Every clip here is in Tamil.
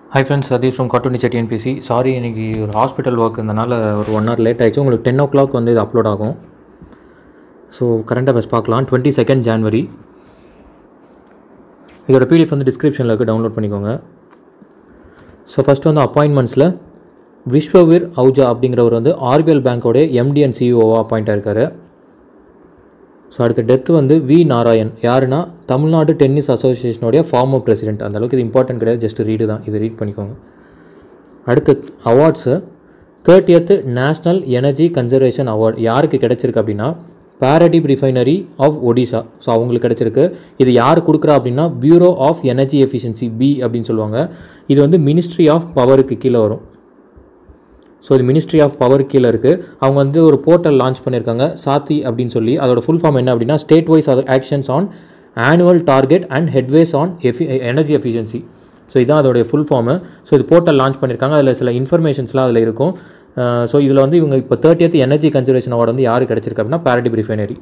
ஹை ஃப்ரெண்ட்ஸ் சதீஷ் ஃப்ரம் காட்டூனி டிஎன்பிசி சாரி இன்னைக்கு ஒரு ஹாஸ்பிட்டல் ஒர்க் இருந்தனால ஒரு ஒன் ஹவர் லேட் ஆயிடுச்சு உங்களுக்கு டென் ஓ கிளாக் வந்து இது அப்லோட் ஆகும் ஸோ கரண்ட் அஃபேர்ஸ் பார்க்கலாம் டுவெண்ட்டி செகண்ட் ஜான்வரி இதோட பிடிஎஃப் வந்து டிஸ்கிரிப்ஷனில் இருக்குது டவுன்லோட் பண்ணிக்கோங்க ஸோ ஃபஸ்ட்டு வந்து அப்பாயின்மெண்ட்ஸில் விஸ்வவீர் அவுஜா அப்படிங்கிறவர் வந்து ஆர்பிஎல் பேங்க்கோடைய எம்டி அண்ட் சிஇஓவாக அப்பாயிண்ட் ஆயிருக்காரு ஸோ அடுத்த டெத்து வந்து வி நாராயண் யாருன்னா தமிழ்நாடு டென்னிஸ் அசோசியேஷனுடைய ஃபார்மர் பிரசிடென்ட் அந்த அளவுக்கு இது இம்பார்ட்டன்ட் கிடையாது ஜஸ்ட் ரீடு தான் இது ரீட் பண்ணிக்கோங்க அடுத்து awards thirtieth national energy conservation award யாருக்கு கிடைச்சிருக்கு அப்படின்னா Paradip refinery of Odisha so அவங்களுக்கு கிடைச்சிருக்கு இது யார் கொடுக்குறா அப்படின்னா bureau of energy efficiency B அப்படின்னு சொல்லுவாங்க இது வந்து மினிஸ்ட்ரி ஆஃப் பவருக்கு கீழே வரும் ஸோ இது மினிஸ்ட்ரி ஆஃப் பவர் கீழே இருக்குது அவங்க வந்து ஒரு போர்ட்டல் லான்ச் பண்ணியிருக்காங்க சாத்தி அப்படின்னு சொல்லி அதோட ஃபுல் ஃபார்ம் என்ன அப்படின்னா state wise actions on annual target and headways on எஃபி எனர்ஜி எஃபிஷியன்சி ஸோ இதான் அதோடைய ஃபுல் ஃபார்மு ஸோ இது போர்ட்டல் லான்ச் பண்ணியிருக்காங்க அதில் சில இன்ஃபர்மேஷன்ஸ்லாம் அதில் இருக்கும் ஸோ இதில் வந்து இவங்க இப்போ தேர்ட்டியத் எனர்ஜி கன்சர்வேஷன் அவார்டு வந்து யாருக்கு கிடச்சிருக்கு அப்படின்னா பாரடிப் ரிஃபைனரி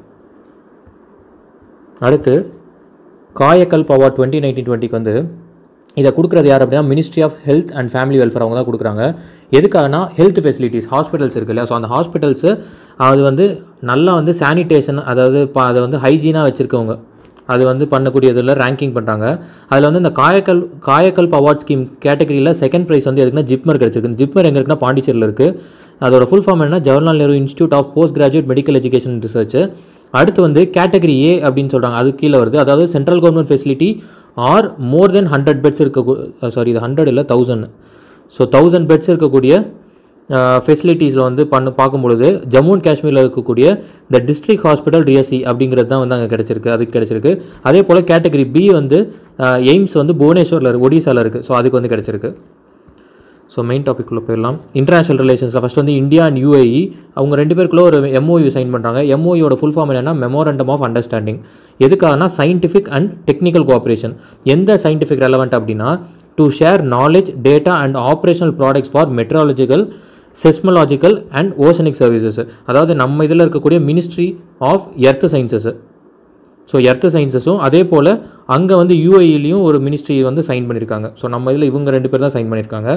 அடுத்து காயக்கல்ப் அவார்ட் டுவெண்ட்டி நைன்டீன் டுவெண்ட்டிக்கு வந்து இதை கொடுக்குறது யார் அப்படின்னா ministry of health and family welfare அவங்க தான் கொடுக்குறாங்க எதுக்காகனா ஹெல்த் ஃபெசிலிட்டிஸ் ஹாஸ்பிட்டல்ஸ் இருக்கு இல்லையா ஸோ அந்த ஹாஸ்பிட்டல்ஸு அது வந்து நல்லா வந்து சானிடேஷன் அதாவது ப அதை வந்து ஹைஜீனாக வச்சுருக்கவங்க அது வந்து பண்ணக்கூடியதில் ரேங்கிங் பண்ணுறாங்க அதில் வந்து இந்த காயக்கல் காயக்கல்ப் அவார்ட் ஸ்கீம் கேட்டகரியில் செகண்ட் ப்ரைஸ் வந்து எதுக்குன்னா ஜிப்மர் கிடச்சிருக்கு இந்த ஜிப்மர் எங்கே இருக்குன்னா பாண்டிச்சேரியில் இருக்குது அதோட ஃபுல் ஃபார்ம் என்ன Jawaharlal Nehru institute of post graduate medical education research அடுத்து வந்து கேட்டகரி ஏ அப்படின்னு சொல்கிறாங்க அது கீழே வருது அதாவது central government facility or more than hundred beds இருக்க சாரி இது ஹண்ட்ரட் இல்லை தௌசண்ட் ஸோ தௌசண்ட் பெட்ஸ் இருக்கக்கூடிய ஃபெசிலிட்டிஸில் வந்து பண்ண பார்க்கும்பொழுது ஜம்மு அண்ட் காஷ்மீரில் இருக்கக்கூடிய இந்த டிஸ்ட்ரிக்ட் ஹாஸ்பிட்டல் ரியசி அப்படிங்கிறது தான் வந்து அங்கே கிடச்சிருக்கு அதுக்கு கிடச்சிருக்கு அதே போல் கேட்டகரி பி வந்து எய்ம்ஸ் வந்து புவனேஸ்வரில் இருக்குது ஒடிசாவில் இருக்குது ஸோ அதுக்கு வந்து கிடச்சிருக்கு ஸோ மெயின் டாபிக்குள்ளே போயிடலாம் இன்டர்நேஷனல் ரிலேஷன்ஸில் ஃபஸ்ட் வந்து இந்தியா அண்ட் யூஏஇ அவங்க ரெண்டு பேருக்குள்ள ஒரு எம்ஓயு சைன் பண்ணுறாங்க எம்ஓயோட ஃபுல் ஃபார்ம் என்னென்னா மெமோரண்டம் ஆஃப் அண்டர்ஸ்டாண்டிங் எதுக்காகனா சயின்டிஃபிக் அண்ட் டெக்னிக்கல் கோஆப்ரேஷன் எந்த சயின்டிஃபிக் ரெலவெண்ட் அப்படின்னா to share knowledge data and operational products for meteorological seismological and oceanic services அதாவது நம்ம இதில் இருக்கக்கூடிய ministry of earth sciences so earth சயின்சஸும் அதே போல் அங்கே வந்து யூஏஇலையும் ஒரு மினிஸ்ட்ரி வந்து சைன் பண்ணியிருக்காங்க ஸோ நம்ம இதில் இவங்க ரெண்டு பேர் தான் சைன் பண்ணியிருக்காங்க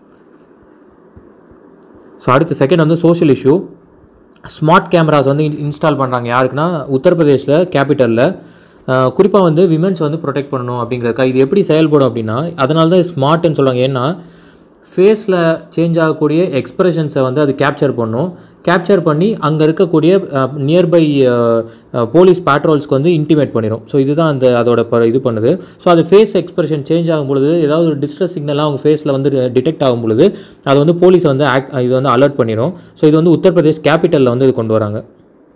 ஸோ அடுத்து செகண்ட் வந்து சோஷியல் இஷ்யூ ஸ்மார்ட் கேமராஸ் வந்து இன்ஸ்டால் பண்ணுறாங்க யாருக்குன்னா உத்தரப்பிரதேஷில் கேபிட்டலில் குறிப்பாக வந்து விமென்ஸ் வந்து ப்ரொடெக்ட் பண்ணணும் அப்படிங்கிறதுக்கா இது எப்படி செயல்படும் அப்படின்னா அதனால தான் ஸ்மார்ட்னு சொல்லுவாங்க ஏன்னா ஃபேஸில் சேஞ்ச் ஆகக்கூடிய எக்ஸ்ப்ரெஷன்ஸை வந்து அது கேப்சர் பண்ணும் கேப்சர் பண்ணி அங்கே இருக்கக்கூடிய நியர்பை போலீஸ் பேட்ரோல்ஸ்க்கு வந்து இன்டிமேட் பண்ணிடும் ஸோ இதுதான் அந்த அதோட ப இது பண்ணுது ஸோ அது ஃபேஸ் எக்ஸ்ப்ரெஷன் சேஞ்ச் ஆகும் பொழுது ஏதாவது ஒரு டிஸ்ட்ரஸ் சிக்னலாக அவங்க ஃபேஸில் வந்து டிடெக்ட் ஆகும் பொழுது அது வந்து போலீஸ் வந்து ஆக்ட் இது வந்து அலர்ட் பண்ணிடும் ஸோ இது வந்து உத்தரப்பிரதேஷ் கேபிட்டலில் வந்து இது கொண்டு வராங்க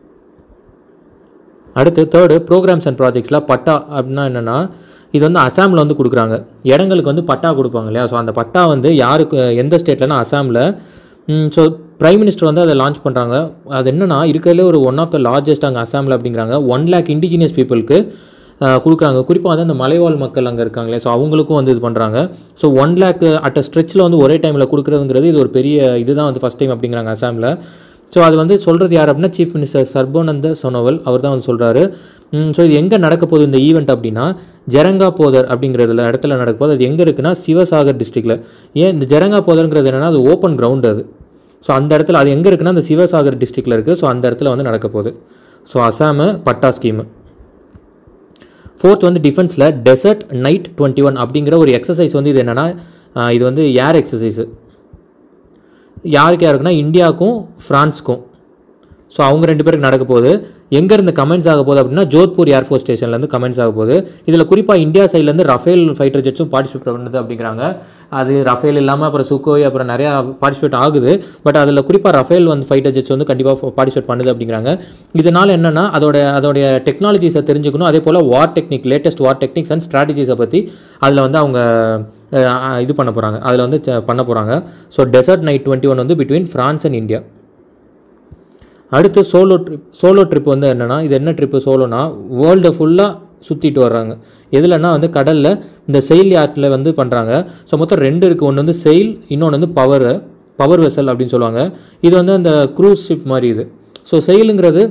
அடுத்து தேர்டு ப்ரோக்ராம்ஸ் அண்ட் ப்ராஜெக்ட்ஸில் பட்டா அப்படின்னா என்னென்னா இது வந்து அசாமில் வந்து கொடுக்குறாங்க இடங்களுக்கு வந்து பட்டா கொடுப்பாங்க இல்லையா ஸோ அந்த பட்டா வந்து யாருக்கு எந்த ஸ்டேட்லனா அசாமில் ஸோ ப்ரைம் மினிஸ்டர் வந்து அதை லான்ச் பண்ணுறாங்க அது என்னென்னா இருக்கிறதுலே ஒரு ஒன் ஆஃப் த லார்ஜஸ்ட் அங்கே அசாமில் அப்படிங்கிறாங்க ஒன் லேக் இண்டிஜினியஸ் பீப்புளுக்கு கொடுக்குறாங்க குறிப்பாக வந்து அந்த மலைவாழ் மக்கள் அங்கே இருக்காங்களே ஸோ அவங்களுக்கும் வந்து இது பண்ணுறாங்க so one lake at a ஸ்ட்ரெச்சில் வந்து ஒரே டைமில் கொடுக்குறதுங்கிறது இது ஒரு பெரிய இதுதான் வந்து ஃபஸ்ட் டைம் அப்படிங்கிறாங்க அசாமில் ஸோ அது வந்து சொல்கிறது யார் அப்படின்னா சீஃப் மினிஸ்டர் சர்போனந்த சோனோவல் அவர் தான் வந்து சொல்கிறாரு ஸோ இது எங்கே நடக்க போகுது இந்த ஈவெண்ட் அப்படின்னா ஜரங்கா போதர் அப்படிங்கிறதுல இடத்துல நடக்க போது அது எங்கே இருக்குன்னா சிவசாகர் டிஸ்ட்ரிக்டில் ஏன் இந்த ஜரங்கா போதர்ங்கிறது என்னென்னா அது ஓப்பன் கிரவுண்ட் அது ஸோ அந்த இடத்துல அது எங்கே இருக்குன்னா அந்த சிவசாகர் டிஸ்ட்ரிக்டில் இருக்குது ஸோ அந்த இடத்துல வந்து நடக்க போகுது ஸோ அசாமு பட்டா ஸ்கீமு ஃபோர்த் வந்து டிஃபென்ஸில் டெசர்ட் நைட் டுவெண்ட்டி ஒன் அப்படிங்கிற ஒரு எக்ஸசைஸ் வந்து இது என்னென்னா இது வந்து ஏர் எக்ஸசைஸு யாருக்கு யாருக்குன்னா இந்தியாவுக்கும் ஃப்ரான்ஸ்க்கும் ஸோ அவங்க ரெண்டு பேருக்கு நடக்க போகுது எங்கேருந்து கமெண்ட்ஸ் ஆக போகுது அப்படின்னா ஜோத்பூர் ஏர்ஃபோர்ஸ் ஸ்டேஷன்லேருந்து கமெண்ட்ஸ் ஆக போகுது இதில் குறிப்பாக இந்தியா சைட்லேருந்து ரஃபேல் ஃபைட்டர் ஜெட்ஸும் பார்ட்டிசிபேட் பண்ணுது அப்படிங்கிறாங்க அது ரஃபேல் இல்லாமல் அப்புறம் சுக்கோய் அப்புறம் நிறையா பார்ட்டிசிபேட் ஆகுது பட் அதில் குறிப்பாக ரஃபேல் வந்து ஃபைட்டர் ஜெட்ஸ் வந்து கண்டிப்பாக பார்ட்டிசிபேட் பண்ணுது அப்படிங்கிறாங்க இதனால் என்னென்னா அதோட அதோடைய டெக்னாலஜிஸை தெரிஞ்சுக்கணும் அதே போல் war technique latest war techniques and ஸ்ட்ராட்டஜிஸை பற்றி அதில் வந்து அவங்க இது பண்ண போகிறாங்க அதில் வந்து பண்ண போகிறாங்க so desert knight twenty one வந்து பிட்வீன் ஃப்ரான்ஸ் அண்ட் இந்தியா அடுத்து சோலோ ட்ரிப் சோலோ ட்ரிப் வந்து என்னென்னா இது என்ன ட்ரிப்பு சோலோனா வேர்ல்டு ஃபுல்லாக சுற்றிட்டு வர்றாங்க எதுலன்னா வந்து கடலில் இந்த செயில் யார்ட்டில் வந்து பண்ணுறாங்க ஸோ மொத்தம் ரெண்டு இருக்குது ஒன்று வந்து செயில் இன்னொன்று வந்து பவர் பவர் வெசல் அப்படின்னு சொல்லுவாங்க இது வந்து அந்த க்ரூஸ் ஷிப் மாதிரி இது ஸோ செயிலுங்கிறது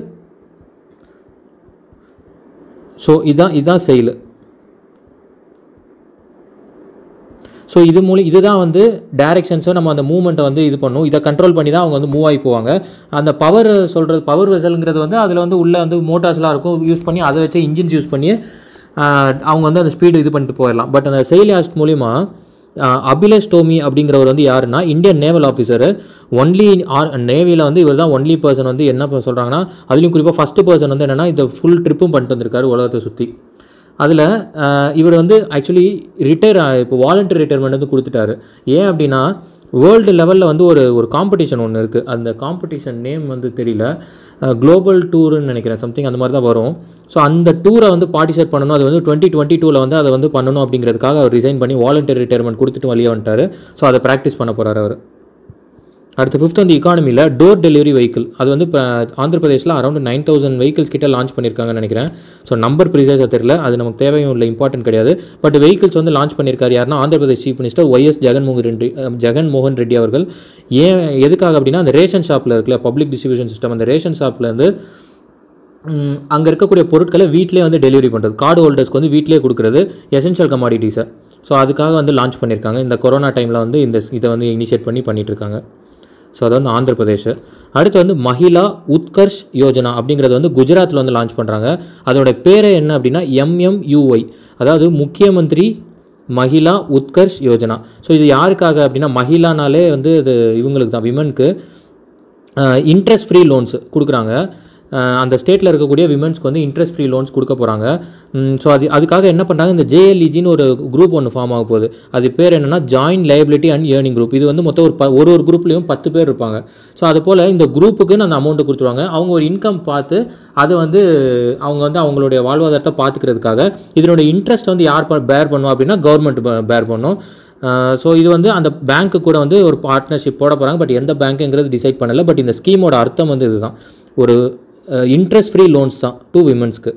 ஸோ இதான் இதுதான் செயில் ஸோ ஸோ இது மூலம் இதுதான் வந்து டைரக்ஷன்ஸை நம்ம அந்த மூவ்மெண்ட்டை வந்து இது பண்ணும் இதை கண்ட்ரோல் பண்ணி தான் அவங்க வந்து மூவ் ஆகி போவாங்க அந்த பவர் சொல்கிறது பவர் வெசல்ங்கிறது வந்து அதில் வந்து உள்ளே வந்து மோட்டார்ஸ்லாம் இருக்கும் யூஸ் பண்ணி அதை வச்சு இன்ஜின்ஸ் யூஸ் பண்ணி ஆஹ், அவங்க வந்து அந்த ஸ்பீடு இது பண்ணிட்டு போயிடலாம் பட் அந்த செயல் ஆஸ்ட் மூலிமா ஆஹ், அபிலேஷ் டோமி அப்படிங்கிறவர் வந்து யாருன்னா இந்தியன் நேவல் ஆஃபீஸர் ஒன்லி நேவியில் வந்து இவர் தான் ஒன்லி பர்சன் வந்து என்ன சொல்கிறாங்கன்னா அதுலேயும் குறிப்பாக ஃபஸ்ட்டு பர்சன் வந்து என்னென்னா இந்த ஃபுல் ட்ரிப்பும் பண்ணிட்டு வந்திருக்காரு உலகத்தை சுற்றி அதில் இவர் வந்து ஆக்சுவலி ரிட்டையர் இப்போ வாலண்டரி ரிட்டையர்மெண்ட் வந்து கொடுத்துட்டாரு ஏன் அப்படின்னா வேர்ல்டு லெவலில் வந்து ஒரு ஒரு காம்படிஷன் ஒன்று இருக்குது அந்த காம்படிஷன் நேம் வந்து தெரியல குளோபல் டூருன்னு நினைக்கிறேன் சம்திங் அந்த மாதிரி தான் வரும் ஸோ அந்த டூரை வந்து பார்ட்டிசிபேட் பண்ணணும் அது வந்து டுவெண்ட்டி டுவெண்ட்டி டூவில் வந்து அதை வந்து பண்ணணும் அப்படிங்கிறதுக்காக அவர் ரிசைன் பண்ணி வாலண்டரி ரிட்டையர்மெண்ட் கொடுத்துட்டு வெளியே வந்துட்டார் ஸோ அதை ப்ராக்டிஸ் பண்ண போகிறார் அவர் அடுத்து ஃபிஃப்த் வந்து இக்கானமியில் டோர் டெலிவரி வெஹிக்கிள் அது வந்து இப்போ ஆந்திர பிரதேஷில் அரௌண்ட் நைன் தௌசண்ட் வெஹிக்கிள்ஸ் கிட்ட லான்ச் பண்ணியிருக்காங்கன்னு நினைக்கிறேன் ஸோ நம்பர் ப்ரிசைஸாக தெரியல அது நமக்கு தேவையும் இல்லை இம்பார்ட்டன்ட் கிடையாது பட் வெஹிக்கிள்ஸ் வந்து லான்ச் பண்ணியிருக்காரு யாருன்னா Andhra Pradesh chief minister YS Jaganmohan Reddy ah, Jagan மோகன் ரெட்டி அவர்கள் ஏன் எதுக்காக அப்படின்னா அந்த ரேஷன் ஷாப்பில் இருக்குல்ல பப்ளிக் டிஸ்ட்ரிபியூஷன் சிஸ்டம் அந்த ரேஷன் ஷாப்பில் வந்து அங்கே இருக்கக்கூடிய பொருட்களை வீட்டிலே வந்து டெலிவரி பண்ணுறது கார்டு ஹோல்டர்ஸ்க்கு வந்து வீட்டிலே கொடுக்குறது எசென்ஷியல் கமாடிட்டிஸை ஸோ அதுக்காக வந்து லான்ச் பண்ணியிருக்காங்க இந்த கொரோனா டைமில் வந்து இந்த இதை வந்து இனிஷியேட் பண்ணி பண்ணிட்டு இருக்காங்க ஸோ அது வந்து ஆந்திர பிரதேஷ் அடுத்து வந்து மஹிளா உத்கர்ஷ் யோஜனா அப்படிங்கிறது வந்து குஜராத்தில் வந்து லான்ச் பண்ணுறாங்க அதோட பேரே என்ன அப்படின்னா எம்எம்யூஒய் அதாவது முக்கியமந்திரி மஹிளா உத்கர்ஷ் யோஜனா ஸோ இது யாருக்காக அப்படின்னா மஹிளானாலே வந்து இது இவங்களுக்கு தான் விமனுக்கு இன்ட்ரெஸ்ட் ஃப்ரீ லோன்ஸ் கொடுக்குறாங்க அஹ் அந்த ஸ்டேட்டில் இருக்கக்கூடிய விமன்ஸ்க்கு வந்து இன்ட்ரெஸ்ட் ஃப்ரீ லோன்ஸ் கொடுக்க போகிறாங்க ஸோ அது அதுக்காக என்ன பண்ணுறாங்க இந்த ஜேஎல்இஜின்னு ஒரு குரூப் ஒன்று ஃபார்ம் ஆக போகுது அது பேர் என்னென்னா joint liability and earning group இது வந்து மொத்தம் ஒரு ப ஒரு ஒரு குரூப்லேயும் பத்து பேர் இருப்பாங்க ஸோ அது போல் இந்த குரூப்புக்கு அந்த அமௌண்ட்டை கொடுத்துருவாங்க அவங்க ஒரு இன்கம் பார்த்து அதை வந்து அவங்க வந்து அவங்களுடைய வாழ்வாதாரத்தை பார்த்துக்கிறதுக்காக இதனோட இன்ட்ரெஸ்ட் வந்து யார் பேர் பண்ணுவோம் அப்படின்னா கவர்மெண்ட் பேர் பண்ணும் ஸோ இது வந்து அந்த பேங்க்கு கூட வந்து ஒரு பார்ட்னர்ஷிப் போட போகிறாங்க பட் எந்த பேங்க்குங்கிறது டிசைட் பண்ணலை பட் இந்த ஸ்கீமோட அர்த்தம் வந்து இதுதான் ஒரு இன்ட்ரெஸ்ட் ஃப்ரீ லோன்ஸ் தான் டூ விமன்ஸ்க்கு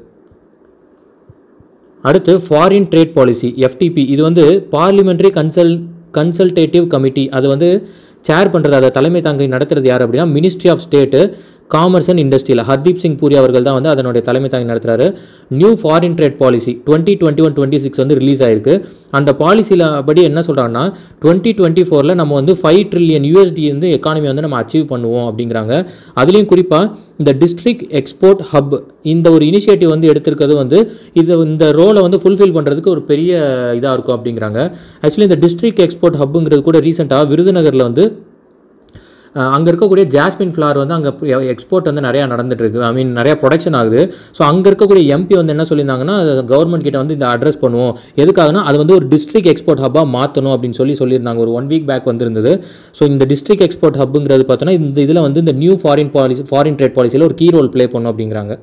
அடுத்து ஃபாரின் ட்ரேட் பாலிசி எஃப்டிபி இது வந்து பார்லிமெண்ட்ரி கன்சல் கன்சல்டேட்டிவ் கமிட்டி அது வந்து சேர் பண்ணுறது அதை தலைமை தாங்கி நடத்துறது யார் அப்படின்னா ministry of state commerce and இண்டஸ்ட்ரியில் ஹர்தீப் சிங் பூரி அவர்கள் தான் வந்து அதனுடைய தலைமை தாங்கி நடத்துறாரு new foreign trade policy twenty twenty one twenty six வந்து ரிலீஸ் ஆயிருக்கு அந்த பாலிசியில் படி என்ன சொல்கிறாங்கன்னா டுவெண்ட்டி டுவெண்ட்டி ஃபோரில் நம்ம வந்து ஃபைவ் ட்ரில்லியன் யூஎஸ்டி வந்து எக்கானமி வந்து நம்ம அச்சீவ் பண்ணுவோம் அப்படிங்கிறாங்க அதுலேயும் குறிப்பாக இந்த டிஸ்ட்ரிக்ட் எக்ஸ்போர்ட் ஹப் இந்த ஒரு இனிஷியேட்டிவ் வந்து எடுத்திருக்கிறது வந்து இது இந்த ரோலை வந்து ஃபுல்ஃபில் பண்ணுறதுக்கு ஒரு பெரிய இதாக இருக்கும் அப்படிங்கிறாங்க ஆக்சுவலி இந்த டிஸ்ட்ரிக்ட் எக்ஸ்போர்ட் ஹப்புங்கிறது கூட ரீசெண்டாக விருதுநகரில் வந்து அங்கே இருக்கக்கூடிய ஜாஸ்மின் ஃப்ளவர் வந்து அங்கே எக்ஸ்போர்ட் வந்து நிறையா நடந்துட்டு இருக்கு ஐ மீன் நிறையா ப்ரொடக்ஷன் ஆகுது ஸோ அங்கே இருக்கக்கூடிய எம்பி வந்து என்ன சொல்லியிருந்தாங்கன்னா கவர்மெண்ட் கிட்ட வந்து இந்த அட்ரஸ் பண்ணுவோம் எதுக்காகனா அது வந்து ஒரு டிஸ்ட்ரிக்ட் எக்ஸ்போர்ட் ஹப்பாக மாற்றணும் அப்படின்னு சொல்லி சொல்லியிருந்தாங்க ஒரு ஒன் வீக் பேக் வந்திருந்தது ஸோ இந்த டிஸ்ட்ரிக்ட் எக்ஸ்போர்ட் ஹப்புங்கிறது பார்த்தோன்னா இந்த இதில் வந்து இந்த new foreign policy foreign trade பாலிசியில் ஒரு கீ ரோல் ப்ளே பண்ணும் அப்படிங்கிறாங்க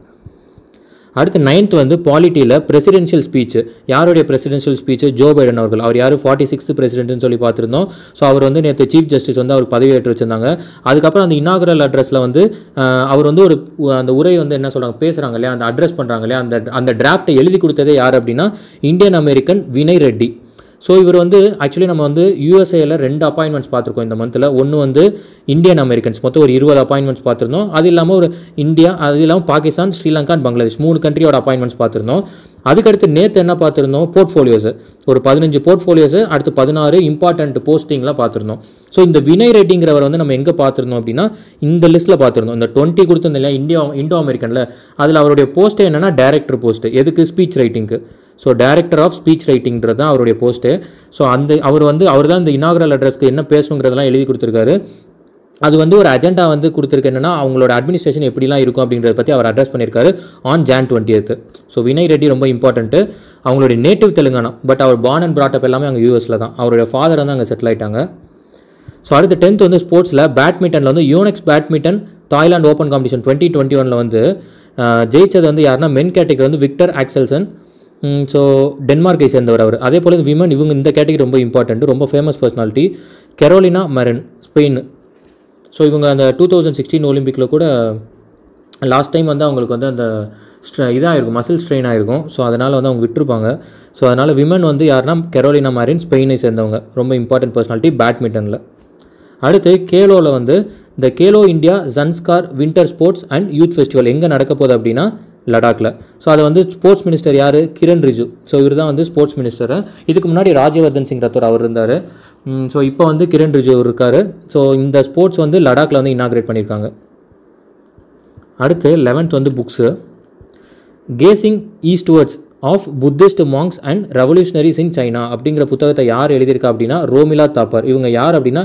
அடுத்து நைன்த் வந்து பாலிட்டியில் பிரசிடென்ஷியல் ஸ்பீச் யாருடைய பிரசிடென்ஷியல் ஸ்பீச் ஜோ பைடன் அவர்கள் அவர் யார் ஃபார்ட்டி சிக்ஸ்த் பிரசிடென்ட்னு சொல்லி பார்த்துருந்தோம் ஸோ அவர் வந்து நேற்று சீஃப் ஜஸ்டிஸ் வந்து அவர் பதவியேற்று வச்சிருந்தாங்க அதுக்கப்புறம் அந்த இனாகுரல் அட்ரஸில் வந்து அஹ், அவர் வந்து ஒரு அந்த உரை வந்து என்ன சொல்கிறாங்க பேசுகிறாங்க இல்லையா அந்த அட்ரஸ் பண்ணுறாங்க இல்லையா அந்த அந்த டிராஃப்ட்டை எழுதி கொடுத்ததே யார் அப்படின்னா Indian American Vinay Reddy so இவர் வந்து ஆக்சுவலி நம்ம வந்து யூஎஸ்ஏல ரெண்டு அப்பாயின்மெண்ட்ஸ் பார்த்துருக்கோம் இந்த மந்தில் ஒன்று வந்து இந்தியன் அமெரிக்கன்ஸ் மொத்தம் ஒரு இருபது அப்பாயின்மெண்ட்ஸ் பார்த்துருந்தோம் அது இல்லாமல் ஒரு இந்தியா அது இல்லாமல் பாகிஸ்தான் ஸ்ரீலங்கா and பங்களாதேஷ் மூணு கண்ட்ரியோட அப்பாயின்மெண்ட்ஸ் பார்த்துருந்தோம் அதுக்கடுத்து நேற்று என்ன பார்த்துருந்தோம் போர்ட்ஃபோலியோஸ் ஒரு பதினஞ்சு போர்ட்ஃபோலியோஸ் அடுத்து பதினாறு இம்பார்ட்டன்ட் போஸ்டிங்லாம் பார்த்துருந்தோம் ஸோ இந்த வினய் ரெட்டிங்கிறவர் வந்து நம்ம எங்கே பார்த்துருந்தோம் அப்படின்னா இந்த லிஸ்ட்டில் பார்த்துருந்தோம் இந்த டுவெண்ட்டி கொடுத்துருந்தோம் இல்லையா இந்தியா இண்டோ அமெரிக்கனில் அதில் அவருடைய போஸ்ட்டே என்னன்னா டேரக்டர் போஸ்ட் எதுக்கு ஸ்பீச் ரைட்டிங்க்கு ஸோ டேரக்டர் ஆஃப் ஸ்பீச் ரைட்டிங்கிறது தான் அவருடைய போஸ்ட்டு ஸோ அந்த அவர் வந்து அவர் தான் இந்த இனாகரல் அட்ரஸ்க்கு என்ன பேசணுங்கிறதெல்லாம் எழுதி கொடுத்துருக்காரு அது வந்து ஒரு அஜெண்டா வந்து கொடுத்துருக்கு என்னன்னா அவங்களோட அட்மினிஸ்ட்ரேஷன் எப்படிலாம் இருக்கும் அப்படின்றத பற்றி அவர் அட்ரஸ் பண்ணியிருக்காரு on Jan twenty so Vinay Reddy ரொம்ப இம்பார்ட்டன்ட்டு அவங்களுடைய நேட்டிவ் தெலுங்கானா பட் அவர் பார்ன் அண்ட் brought up எல்லாமே அங்கே யூஎஸில் தான் அவருடைய ஃபாதர் வந்து அங்கே செட்டில் ஆயிட்டாங்க ஸோ அடுத்து டென்த் வந்து ஸ்போர்ட்ஸில் பேட்மிண்டனில் வந்து Yonex badminton Thailand open competition twenty twenty ஒனில் வந்து அஹ், ஜெயிச்சது வந்து யாருன்னா மென் கேட்டகரி வந்து விக்டர் ஆக்சல்சன் ஸோ டென்மார்க்கை சேர்ந்தவர் அவர் அதே போல் விமன் இவங்க இந்த கேட்டகரி ரொம்ப இம்பார்ட்டன்ட் ரொம்ப famous personality Carolina Marin Spain so இவங்க அந்த டூ தௌசண்ட் சிக்ஸ்டீன் ஒலிம்பிக்கில் கூட லாஸ்ட் டைம் வந்து அவங்களுக்கு வந்து அந்த ஸ்ட்ர இதாக இருக்கும் மசில் ஸ்ட்ரெயின் ஆகிருக்கும் ஸோ அதனால் வந்து அவங்க விட்டுருப்பாங்க ஸோ அதனால் விமன் வந்து யாருன்னா கெரோலினா மாரின் ஸ்பெயினை சேர்ந்தவங்க ரொம்ப இம்பார்ட்டன்ட் பர்சனாலிட்டி பேட்மிண்டனில் அடுத்து கேலோவில் வந்து இந்த Khelo India Zanskar winter sports and youth festival எங்கே நடக்க போகுது அப்படின்னா லடாக்ல ஸோ அதை வந்து ஸ்போர்ட்ஸ் மினிஸ்டர் யார் கிரண் ரிஜு ஸோ இவர் தான் வந்து ஸ்போர்ட்ஸ் மினிஸ்டர் இதுக்கு முன்னாடி ராஜ்யவர்தன் சிங் ரத்தோர் அவர் இருந்தார் ஸோ இப்போ வந்து கிரண் ரிஜு அவர் இருக்கார் ஸோ இந்த ஸ்போர்ட்ஸ் வந்து லடாக்ல வந்து இனாகிரேட் பண்ணியிருக்காங்க அடுத்து லெவன்த் வந்து books casing eastwards of Buddhist monks and revolutionaries in China அப்படிங்கிற புத்தகத்தை யார் எழுதியிருக்கா அப்படின்னா ரோமிலா தாப்பர் இவங்க யார் அப்படின்னா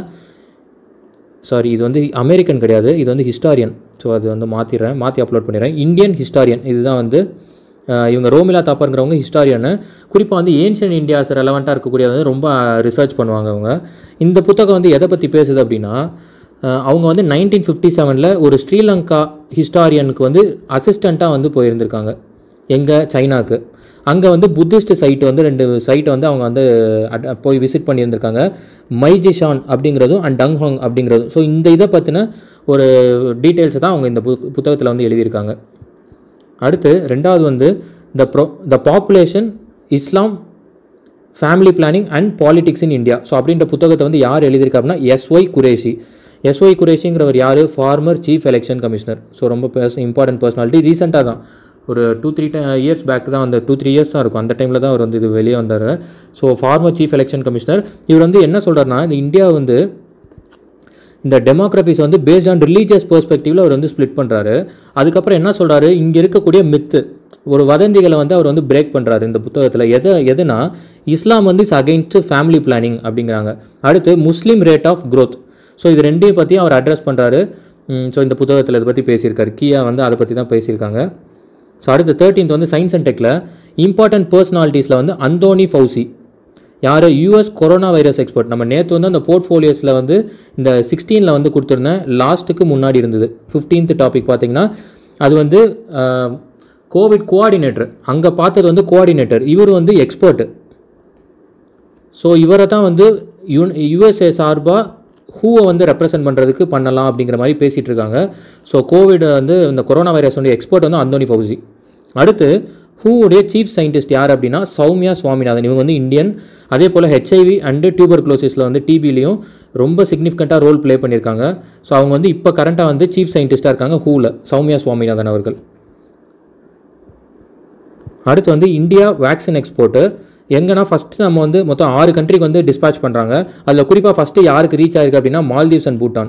சாரி இது வந்து அமெரிக்கன் கிடையாது இது வந்து ஹிஸ்டாரியன் ஸோ அது வந்து மாற்றிடுறேன் மாற்றி அப்லோட் பண்ணிடுறேன் இந்தியன் ஹிஸ்டாரியன் இதுதான் வந்து அஹ், இவங்க ரோமிலா தாப்பருங்கிறவங்க ஹிஸ்டாரியனு குறிப்பாக வந்து ஏன்ஷியன் இந்தியாஸ் ரெலவெண்ட்டாக இருக்கக்கூடிய வந்து ரொம்ப ரிசர்ச் பண்ணுவாங்க அவங்க இந்த புத்தகம் வந்து எதை பற்றி பேசுது அப்படின்னா அஹ், அவங்க வந்து நைன்டீன் ஃபிஃப்டி செவனில் ஒரு ஸ்ரீலங்கா ஹிஸ்டாரியனுக்கு வந்து அசிஸ்டண்ட்டாக வந்து போயிருந்திருக்காங்க எங்கே சைனாக்கு அங்கே வந்து புத்திஸ்ட் சைட்டு வந்து ரெண்டு சைட்டை வந்து அவங்க வந்து அட்- போய் விசிட் பண்ணியிருந்திருக்காங்க மைஜிஷான் அப்படிங்கிறதும் அண்ட் டங்ஹாங் அப்படிங்கிறதும் ஸோ இந்த இதை பற்றின ஒரு டீட்டெயில்ஸை தான் அவங்க இந்த பு புத்தகத்தில் வந்து எழுதியிருக்காங்க அடுத்து ரெண்டாவது வந்து the pro the population Islam family planning and politics in India so அப்படின்ற புத்தகத்தை வந்து யார் எழுதியிருக்கா அப்படின்னா எஸ்ஒய் குரேஷி எஸ்ஒய் குரேஷிங்கிறவர் யார் former chief election commissioner so ரொம்ப பேச இம்பார்ட்டன்ட் பர்சனாலிட்டி ரீசெண்டாக தான் ஒரு டூ த்ரீ இயர்ஸ் பேக் தான் வந்து டூ த்ரீ இயர்ஸ் தான் இருக்கும் அந்த டைமில் தான் அவர் வந்து இது வெளியே வந்தார் so former chief election commissioner இவர் வந்து என்ன சொல்கிறாருன்னா இந்த இந்தியா வந்து இந்த டெமோக்ரஃபிஸ் வந்து பேஸ்ட் ஆன் ரிலீஜியஸ் பெர்ஸ்பெக்டிவில் அவர் வந்து ஸ்ப்ளிட் பண்ணுறாரு அதுக்கப்புறம் என்ன சொல்கிறாரு இங்கே இருக்கக்கூடிய மித்து ஒரு வதந்திகளை வந்து அவர் வந்து பிரேக் பண்ணுறாரு இந்த புத்தகத்தில் எது எதுனா இஸ்லாம் வந்து இஸ் அகெயின்ஸ்ட் ஃபேமிலி பிளானிங் அப்படிங்கிறாங்க அடுத்து Muslim rate of growth so இது ரெண்டையும் பற்றி அவர் அட்ரஸ் பண்ணுறாரு ஸோ இந்த புத்தகத்தில் இதை பற்றி பேசியிருக்காரு கியா வந்து அதை பற்றி தான் பேசியிருக்காங்க ஸோ அடுத்து தேர்ட்டீன்த் வந்து சயின்ஸ் அண்ட் டெக்கில் இம்பார்ட்டன்ட் பர்சனாலிட்டிஸில் வந்து அந்தோனி ஃபவுசி யார் யூஎஸ் கொரோனா வைரஸ் எக்ஸ்பர்ட் நம்ம நேற்று வந்து அந்த போர்ட்ஃபோலியோஸில் வந்து இந்த சிக்ஸ்டீனில் வந்து கொடுத்துருந்தேன் லாஸ்ட்டுக்கு முன்னாடி இருந்தது ஃபிஃப்டீன்த் டாபிக் பார்த்தீங்கன்னா அது வந்து கோவிட் கோஆர்டினேட்டர் அங்கே பார்த்தது வந்து கோஆர்டினேட்டர் இவர் வந்து எக்ஸ்பர்ட்டு ஸோ இவரை தான் வந்து யூ யூஎஸ்ஏ சார்பாக ஹூவை வந்து ரெப்ரசன்ட் பண்ணுறதுக்கு பண்ணலாம் அப்படிங்கிற மாதிரி பேசிகிட்டு இருக்காங்க ஸோ கோவிட் வந்து இந்த கொரோனா வைரஸ் வந்து எக்ஸ்பர்ட் வந்து அந்தோனி ஃபவுசி அடுத்து ஹூவுடைய சீஃப் சயின்டிஸ்ட் யார் அப்படின்னா சௌமியா சுவாமிநாதன் இவங்க வந்து இந்தியன் அதே போல் ஹெச்ஐவி அண்டு டியூபர் க்ளோசிஸில் வந்து டிபிலையும் ரொம்ப சிக்னிஃபிகண்ட்டாக ரோல் ப்ளே பண்ணியிருக்காங்க ஸோ அவங்க வந்து இப்போ கரண்ட்டாக வந்து சீஃப் சயின்டிஸ்ட்டாக இருக்காங்க ஹூவில் சௌமியா சுவாமிநாதன் அவர்கள் அடுத்து வந்து இந்தியா வேக்சின் எக்ஸ்போர்ட்டு எங்கன்னா ஃபஸ்ட்டு நம்ம வந்து மொத்தம் ஆறு கண்ட்ரிக்கு வந்து டிஸ்பேச் பண்ணுறாங்க அதில் குறிப்பாக ஃபஸ்ட்டு யாருக்கு ரீச் ஆயிருக்கு அப்படின்னா Maldives and Bhutan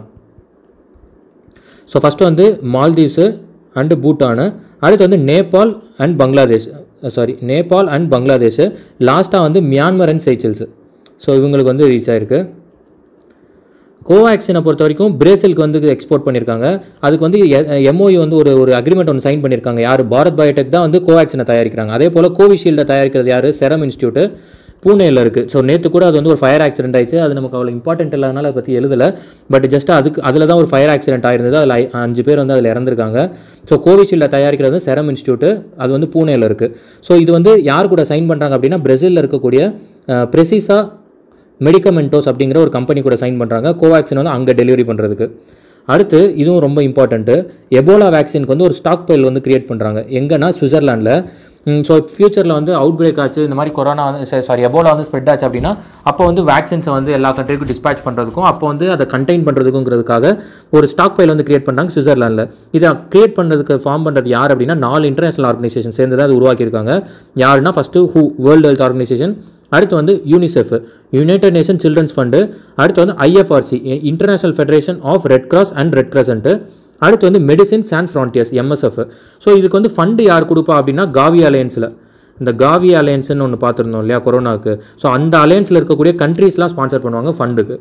so first வந்து மால்தீவ்ஸு அண்டு பூட்டானு அடுத்து வந்து Nepal and Bangladesh sorry Nepal and Bangladesh லாஸ்ட்டாக வந்து மியான்மர் அண்ட் சைச்சல்ஸ் ஸோ இவங்களுக்கு வந்து ரீச் ஆயிருக்கு கோவேக்சினை பொறுத்த வரைக்கும் பிரேசிலுக்கு வந்து எக்ஸ்போர்ட் பண்ணியிருக்காங்க அதுக்கு வந்து எம்ஓயு வந்து ஒரு ஒரு அக்ரிமெண்ட் ஒன்று சைன் பண்ணியிருக்காங்க யார் பாரத் பயோடெக் தான் வந்து கோவேக்சினை தயாரிக்கிறாங்க அதே போல் கோவிஷீல்டை தயாரிக்கிறது யார் செரம் இன்ஸ்டியூட்டு பூனேயில் இருக்குது ஸோ நேற்று கூட அது வந்து ஒரு ஃபயர் ஆக்சிடென்ட் ஆயிடுச்சு அது நமக்கு அவ்வளோ இம்பார்ட்டன்ட் இல்லாதனால அதை பற்றி எழுதலை பட் ஜஸ்ட் அதுக்கு அதில் தான் ஒரு ஃபயர் ஆக்சிடென்ட் ஆயிருந்தது அதில் ஐ- அஞ்சு பேர் வந்து அதில் இறந்துருக்காங்க ஸோ கோவிஷீல்டை தயாரிக்கிறது வந்து செரம் இன்ஸ்டியூட்டு அது வந்து பூனேயில் இருக்குது ஸோ இது வந்து யார் கூட சைன் பண்ணுறாங்க அப்படின்னா பிரேசிலில் இருக்கக்கூடிய ப்ரெசிஸா மெடிக்கமெண்டோஸ் அப்படிங்கிற ஒரு கம்பெனி கூட சைன் பண்ணுறாங்க கோவேக்சின் வந்து அங்கே டெலிவரி பண்ணுறதுக்கு அடுத்து இதுவும் ரொம்ப இம்பார்ட்டண்ட்டு எபோலா வேக்சினுக்கு வந்து ஒரு ஸ்டாக் பைல் வந்து கிரியேட் பண்ணுறாங்க எங்கன்னா சுவிட்சர்லாண்டில் ஸோ ஃபியூச்சரில் வந்து அவுட் பிரேக் ஆச்சு இந்த மாதிரி கொரோனா வந்து சாரி எபோலா வந்து ஸ்ப்ரெட் ஆச்சு அப்படின்னா அப்போ வந்து வேக்சின்ஸை வந்து எல்லா கண்ட்ரிக்கும் டிஸ்பேச் பண்ணுறதுக்கும் அப்போ வந்து அதை கண்டெயின் பண்ணுறதுக்குங்கிறதுக்காக ஒரு ஸ்டாக் பைல் வந்து கிரியேட் பண்ணுறாங்க சுவிட்சர்லாண்டில் இதை கிரியேட் பண்ணுறதுக்கு ஃபார்ம் பண்ணுறது யார் அப்படின்னா நாலு இன்டர்நேஷனல் ஆர்கனைசேஷன் சேர்ந்து தான் அது உருவாக்கியிருக்காங்க யாருன்னா ஃபஸ்ட்டு ஹூ வேர்ல்டு ஹெல்த் ஆர்கனைசேஷன் அடுத்து வந்து UNICEF united nation children's fund அடுத்து வந்து IFRC international federation of red cross and red crescent அடுத்து வந்து Medecins Sans Frontieres MSF so இதுக்கு வந்து ஃபண்டு யார் கொடுப்பா அப்படின்னா காவி அலையன்ஸில் இந்த காவி அலையன்ஸ்னு ஒன்று பார்த்துருந்தோம் இல்லையா கொரோனாக்கு ஸோ அந்த அலையன்ஸில் இருக்கக்கூடிய கண்ட்ரீஸ்லாம் ஸ்பான்சர் பண்ணுவாங்க ஃபண்டுக்கு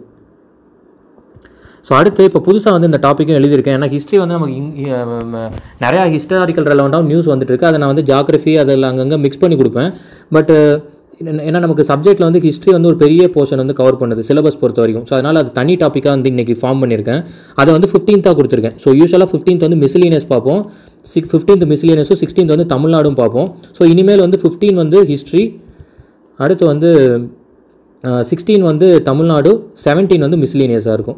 ஸோ அடுத்து இப்போ புதுசாக வந்து இந்த டாப்பிக்கும் எழுதியிருக்கேன் ஏன்னா ஹிஸ்ட்ரி வந்து நமக்கு இங்- அஹ் ம- நிறையா ஹிஸ்டாரிக்கல் ரெலவெண்ட்டாக நியூஸ் வந்துட்டு இருக்கு அதை நான் வந்து ஜாகிரஃபி அதில் அங்கங்கே மிக்ஸ் பண்ணி கொடுப்பேன் பட் ஏன்னா நமக்கு சப்ஜெக்ட்டில் வந்து ஹிஸ்ட்ரி வந்து ஒரு பெரிய போர்ஷன் வந்து கவர் பண்ணுது சிலபஸ் பொறுத்த வரைக்கும் ஸோ அதனால் அது தனி டாப்பிக்காக வந்து இன்றைக்கி ஃபார்ம் பண்ணியிருக்கேன் அதை வந்து ஃபிஃப்டீன்த்தாக கொடுத்துருக்கேன் ஸோ யூஸ்வலாக ஃபிஃப்டீன்த் வந்து மிஸ்லினியஸ் பார்ப்போம் சிக் ஃபிஃப்டீன்த் மிஸ்லினியஸும் சிக்ஸ்டீன்த் வந்து தமிழ்நாடும் பார்ப்போம் ஸோ இனிமேல் வந்து ஃபிஃப்டீன் வந்து ஹிஸ்ட்ரி அடுத்து வந்து சிக்ஸ்டீன் வந்து தமிழ்நாடு செவன்டீன் வந்து மிஸ்லீனியஸாக இருக்கும்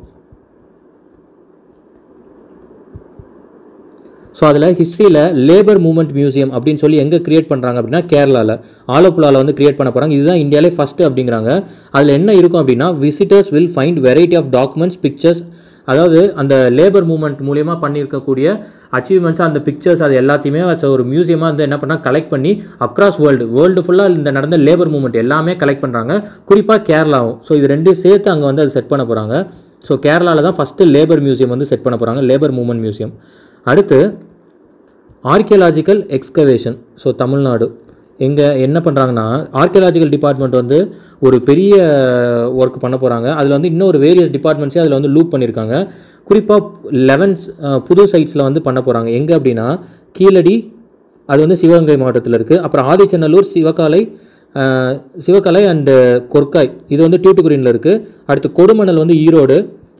ஸோ அதில் ஹிஸ்ட்ரியில் லேபர் மூவ்மெண்ட் மியூசியம் அப்படின்னு சொல்லி எங்கே கிரியேட் பண்ணுறாங்க அப்படின்னா கேரளாவில் ஆலப்புழாவில் வந்து கிரியேட் பண்ண போகிறாங்க இதுதான் இந்தியாவிலே ஃபஸ்ட்டு அப்படிங்கிறாங்க அதில் என்ன இருக்கும் அப்படின்னா visitors will find variety of documents pictures அதாவது அந்த லேபர் மூமெண்ட் மூலியமாக பண்ணியிருக்கக்கூடிய அச்சீவ்மெண்ட்ஸ் அந்த பிக்சர்ஸ் அது எல்லாத்தையுமே as ஒரு மியூசியமாக வந்து என்ன பண்ணால் கலெக்ட் பண்ணி அக்ராஸ் வேர்ல்டு வேர்ல்டு ஃபுல்லாக இந்த நடந்த லேபர் மூமெண்ட் எல்லாமே கலெக்ட் பண்ணுறாங்க குறிப்பாக கேரளாவும் ஸோ இது ரெண்டையும் சேர்த்து அங்கே வந்து அது செட் பண்ண போகிறாங்க ஸோ கேரளாவில் தான் ஃபஸ்ட்டு லேபர் மியூசியம் வந்து செட் பண்ண போகிறாங்க லேபர் மூமெண்ட் மியூசியம் அடுத்து ஆர்கியலாஜிக்கல் எக்ஸ்கவேஷன் ஸோ தமிழ்நாடு எங்கே என்ன பண்ணுறாங்கன்னா ஆர்கியலாஜிக்கல் டிபார்ட்மெண்ட் வந்து ஒரு பெரிய ஒர்க் பண்ண போகிறாங்க அதில் வந்து இன்னொரு வேரியஸ் டிபார்ட்மெண்ட்ஸே அதில் வந்து லூப் பண்ணியிருக்காங்க குறிப்பாக லெவன்ஸ் புது சைட்ஸில் வந்து பண்ண போகிறாங்க எங்கே அப்படின்னா கீழடி அது வந்து சிவகங்கை மாவட்டத்தில் இருக்குது அப்புறம் ஆதிச்சநல்லூர் சிவகாலை அஹ், சிவகலை அண்டு கொர்க்காய் இது வந்து டியூட்டுக்குரியில் இருக்குது அடுத்து கொடுமணல் வந்து ஈரோடு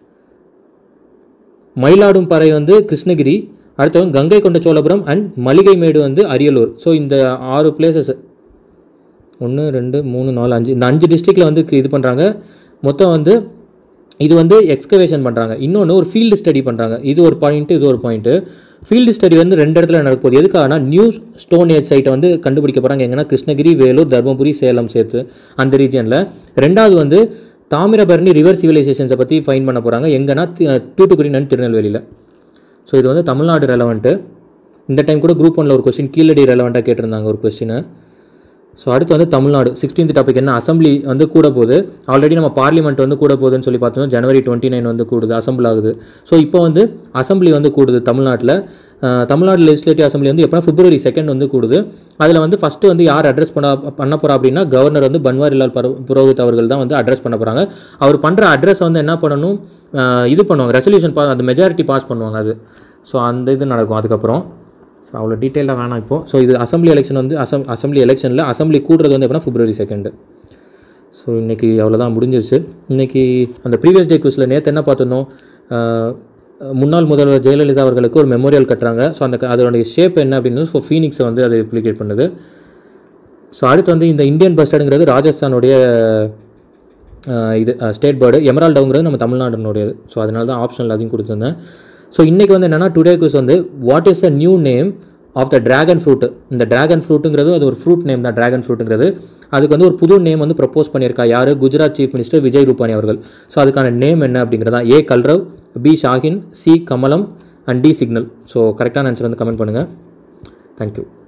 மயிலாடும்பாறை வந்து கிருஷ்ணகிரி அடுத்து வந்து கங்கை கொண்ட சோழபுரம் அண்ட் மளிகைமேடு வந்து அரியலூர் ஸோ இந்த ஆறு பிளேசஸ் ஒன்று ரெண்டு மூணு நாலு அஞ்சு இந்த அஞ்சு டிஸ்ட்ரிக்டில் வந்து இது பண்ணுறாங்க மொத்தம் வந்து இது வந்து எக்ஸ்கவேஷன் பண்ணுறாங்க இன்னொன்று ஒரு ஃபீல்டு ஸ்டடி பண்ணுறாங்க இது ஒரு பாயிண்ட்டு இது ஒரு பாயிண்ட்டு ஃபீல்டு ஸ்டடி வந்து ரெண்டு இடத்துல நடக்க போகுது எதுக்காகனா நியூ ஸ்டோன் ஏஜ் சைட்டை வந்து கண்டுபிடிக்க போகிறாங்க எங்கன்னா கிருஷ்ணகிரி வேலூர் தர்மபுரி சேலம் சேர்த்து அந்த ரீஜனில் ரெண்டாவது வந்து தாமிரபரணி ரிவர் சிவிலைசேஷன்ஸை பற்றி ஃபைன் பண்ண போகிறாங்க எங்கன்னா தி- தூத்துக்குடி அண்ட் திருநெல்வேலியில் ஸோ இது வந்து தமிழ்நாடு ரெலவெண்ட்டு இந்த டைம் கூட குரூப் ஒன்ல ஒரு கொஸ்டின் கீழடி ரெலவெண்ட்டாக கேட்டிருந்தாங்க ஒரு கொஸ்டினை ஸோ அடுத்து வந்து தமிழ்நாடு சிக்ஸ்டீன்த் டாபிக் என்ன அசம்பிளி வந்து கூட போகுது ஆல்ரெடி நம்ம பார்லிமெண்ட் வந்து கூட போகுதுன்னு சொல்லி பார்த்தோம் ஜனவரி டுவெண்ட்டி நைன் வந்து கூடுது அசம்பிள் ஆகுது ஸோ இப்போ வந்து அசம்பிளி வந்து கூடுது தமிழ்நாட்டில் அஹ், தமிழ்நாடு லெஜிஸ்லேட்டிவ் அசம்பிளி வந்து எப்போனா பிப்ரவரி செகண்ட் வந்து கூடுது அதில் வந்து ஃபஸ்ட்டு வந்து யார் அட்ரஸ் பண்ண பண்ண போகிறா அப்படின்னா கவர்னர் வந்து பன்வாரிலால் பர புரோஹித் அவர்கள் தான் வந்து அட்ரஸ் பண்ண போகிறாங்க அவர் பண்ணுற அட்ரஸ் வந்து என்ன பண்ணணும் அஹ், இது பண்ணுவாங்க ரெசல்யூஷன் பா அந்த மெஜாரிட்டி பாஸ் பண்ணுவாங்க அது ஸோ அந்த இது நடக்கும் அதுக்கப்புறம் ஸோ அவ்வளோ டீட்டெயிலாக வேணாம் இப்போ ஸோ இது அசம்பிளி எலெக்ஷன் வந்து அசம் அசம்பிளி எலெக்ஷனில் அசம்பிளி கூடுறது வந்து எப்படின்னா பிப்ரவரி செகண்டு ஸோ இன்றைக்கி அவ்வளோதான் முடிஞ்சிருச்சு இன்றைக்கி அந்த ப்ரீவியஸ் டே குவிஸில் நேற்று என்ன பார்த்துருந்தோம் ஆஹ், முன்னாள் முதல்வர் ஜெயலலிதா அவர்களுக்கு ஒரு மெமோரியல் கட்டுறாங்க ஸோ அந்த க- அதோடைய ஷேப் என்ன அப்படின்னு ஸோ ஃபீனிக்ஸை வந்து அதை ரிப்ளிகேட் பண்ணுது ஸோ அடுத்து வந்து இந்த இந்தியன் பஸ்டர்டுங்கிறது ராஜஸ்தானுடைய ஆஹ், இது ஸ்டேட் பேர்டு எமரால்டவுங்கிறது நம்ம தமிழ்நாடுனுடையது ஸோ அதனால தான் ஆப்ஷனில் அதையும் கொடுத்துருந்தேன் ஸோ இன்றைக்கி வந்து என்னென்னா டுடே குஸ் வந்து what is a new name of the dragon fruit இந்த டிராகன் ஃப்ரூட்டுங்கிறது அது ஒரு ஃப்ரூட் நேம் தான் டிராகன் ஃப்ரூட்டுங்கிறது அதுக்கு வந்து ஒரு புது நேம் வந்து ப்ரப்போஸ் பண்ணியிருக்கா யார் குஜராத் சீஃப் மினிஸ்டர் விஜய் ரூபானி அவர்கள் ஸோ அதுக்கான நேம் என்ன அப்படிங்கிறதா A Kalrav B Shaheen C Kamalam and D signal so கரெக்டான ஆன்சர் வந்து கமெண்ட் பண்ணுங்கள் தேங்க்யூ